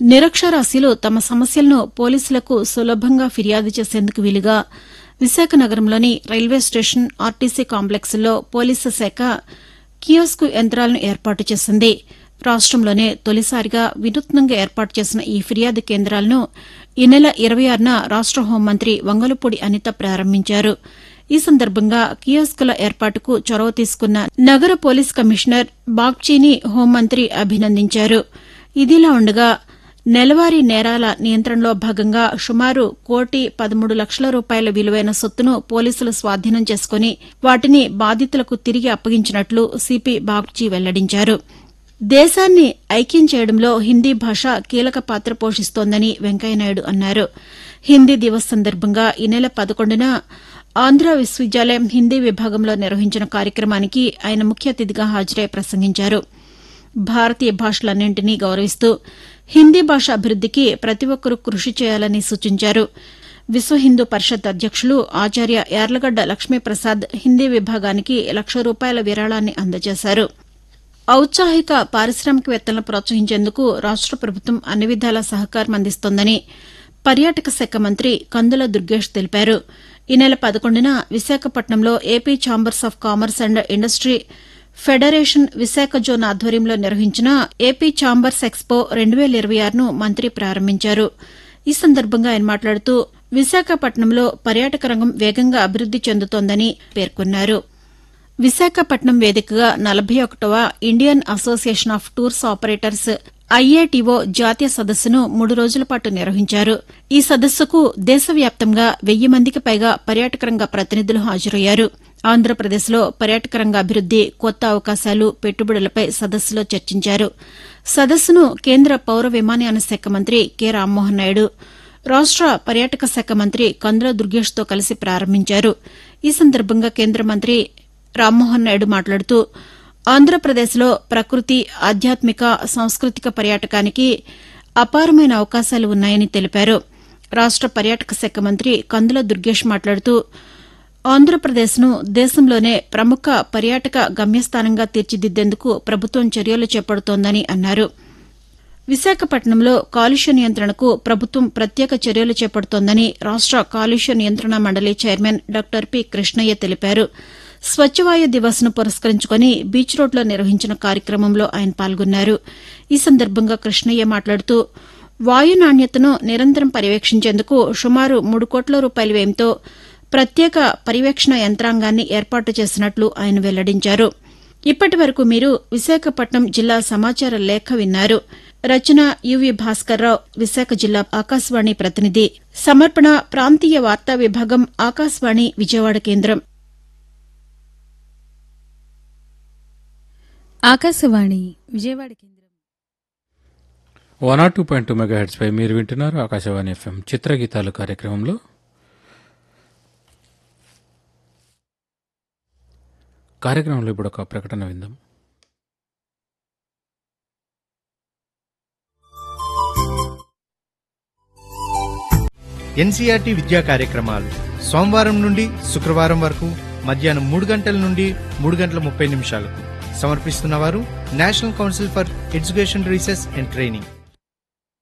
నిరక్షరాస్యులు తమ సమస్యలను పోలీసులకు సులభంగా ఫిర్యాదు చేసేందుకు వీలుగా విశాఖ నగరంలోని రైల్వే స్టేషన్ ఆర్టీసీ కాంప్లెక్స్లో పోలీసు శాఖ కియోస్కు యంత్రాలను ఏర్పాటు చేసింది రాష్టంలోనే తొలిసారిగా వినూత్నంగా ఏర్పాటు చేసిన ఈ ఫిర్యాదు కేంద్రాలను ఈ నెల ఇరవై ఆరున రాష్ట హోంమంత్రి వంగలపూడి అనిత ప్రారంభించారు ఈ సందర్భంగా కియోస్కుల ఏర్పాటుకు చొరవ తీసుకున్న నగర పోలీస్ కమిషనర్ బాగ్చీని హోంమంత్రి అభినందించారు ఇదిలా ఉండగా నెలవారీ నేరాల నియంత్రణలో భాగంగా సుమారు కోటి పదమూడు లక్షల రూపాయల విలువైన సొత్తును పోలీసులు స్వాధీనం చేసుకుని వాటిని బాధితులకు తిరిగి అప్పగించినట్లు సిపి బాగ్చీ వెల్లడించారు దేశాన్ని ఐక్యం చేయడంలో హిందీ భాష కీలక పాత్ర పోషిస్తోందని వెంకయ్యనాయుడు అన్నారు హిందీ దివస్ సందర్భంగా ఈ నెల పదకొండున ఆంధ్ర విశ్వవిద్యాలయం హిందీ విభాగంలో నిర్వహించిన కార్యక్రమానికి ఆయన ముఖ్య అతిథిగా హాజరై ప్రసంగించారు భారతీయ భాషలన్నింటినీ గౌరవిస్తూ హిందీ భాష అభివృద్దికి ప్రతి ఒక్కరూ కృషి చేయాలని సూచించారు విశ్వ హిందూ పరిషత్ అధ్యక్షులు ఆచార్య యార్లగడ్డ లక్ష్మీప్రసాద్ హిందీ విభాగానికి లక్ష రూపాయల విరాళాన్ని అందజేశారు ఔత్సాహిక పారిశ్రామికవేత్తలను ప్రోత్సహించేందుకు రాష్ట ప్రభుత్వం అన్ని విధాల సహకారం అందిస్తోందని పర్యాటక శాఖ మంత్రి కందుల దుర్గేష్ తెలిపారు ఈ నెల పదకొండున విశాఖపట్నంలో AP chambers of commerce and industry federation Visakha zone ఆధ్వర్యంలో నిర్వహించిన ఏపీ ఛాంబర్స్ ఎక్స్పో రెండు వేల ఇరవై ఆరును మంత్రి ప్రారంభించారు ఈ సందర్భంగా ఆయన మాట్లాడుతూ విశాఖపట్నంలో పర్యాటక రంగం వేగంగా అభివృద్ది చెందుతోందని పేర్కొన్నారు విశాఖపట్నం వేదికగా నలభై ఒకటవ Indian association of tours operators IATO జాతీయ సదస్సును మూడు రోజుల పాటు నిర్వహించారు ఈ సదస్సుకు దేశవ్యాప్తంగా వెయ్యి మందికి పైగా పర్యాటక రంగ ప్రతినిధులు హాజరయ్యారు ఆంధ్రప్రదేశ్లో పర్యాటక రంగ అభివృద్ది కొత్త అవకాశాలు పెట్టుబడులపై సదస్సులో చర్చించారు సదస్సును కేంద్ర పౌర విమానయాన శాఖ మంత్రి కె రామ్మోహన్ నాయుడు రాష్ట పర్యాటక శాఖ మంత్రి కందుల దుర్గేష్తో కలిసి ప్రారంభించారు ఈ సందర్భంగా కేంద్ర మంత్రి రామ్మోహన్ నాయుడు మాట్లాడుతూ ఆంధ్రప్రదేశ్లో ప్రకృతి ఆధ్యాత్మిక సాంస్కృతిక పర్యాటకానికి అపారమైన అవకాశాలు ఉన్నాయని తెలిపారు రాష్ట పర్యాటక శాఖ మంత్రి కందుల దుర్గేష్ మాట్లాడుతూ ఆంధ్రప్రదేశ్ను దేశంలోనే ప్రముఖ పర్యాటక గమ్యస్థానంగా తీర్చిదిద్దేందుకు ప్రభుత్వం చర్యలు చేపడుతోందని అన్నారు విశాఖపట్నంలో కాలుష్య నియంత్రణకు ప్రభుత్వం ప్రత్యేక చర్యలు చేపడుతోందని రాష్ట కాలుష్య నియంత్రణ మండలి చైర్మన్ డాక్టర్ పి కృష్ణయ్య తెలిపారు స్వచ్ఛవాయు దివస్ను పురస్కరించుకుని బీచ్ రోడ్లో నిర్వహించిన కార్యక్రమంలో ఆయన పాల్గొన్నారు ఈ సందర్భంగా కృష్ణయ్య మాట్లాడుతూ వాయు నాణ్యతను నిరంతరం పర్యవేక్షించేందుకు సుమారు మూడు కోట్ల రూపాయల వ్యయంతో ప్రత్యేక పర్యవేక్షణ యంత్రాంగాన్ని ఏర్పాటు చేసినట్లు ఆయన వెల్లడించారు ఇప్పటి వరకు మీరు విశాఖపట్నం జిల్లా సమాచార లేఖ విన్నారు రచన యువి భాస్కర్రావు విశాఖ జిల్లా ఆకాశవాణి ప్రతినిధి సమర్పణ ప్రాంతీయ వార్తా విభాగం ఆకాశవాణి విజయవాడ కేంద్రం ఆకాశవాణి విజయవాడ కేంద్రం one R two point two mega పై మీరు వింటున్నారు ఆకాశవాణి ఎఫ్ఎం చిత్రగీతాలు కార్యక్రమంలో కార్యక్రమంలో ఇప్పుడు ఒక ప్రకటన విందాం ఎన్సీఆర్టీ విద్యా కార్యక్రమాలు సోమవారం నుండి శుక్రవారం వరకు మధ్యాహ్నం మూడు గంటల నుండి మూడు గంటల ముప్పై నిమిషాలకు సమర్పిస్తున్నవారు national council for education research and training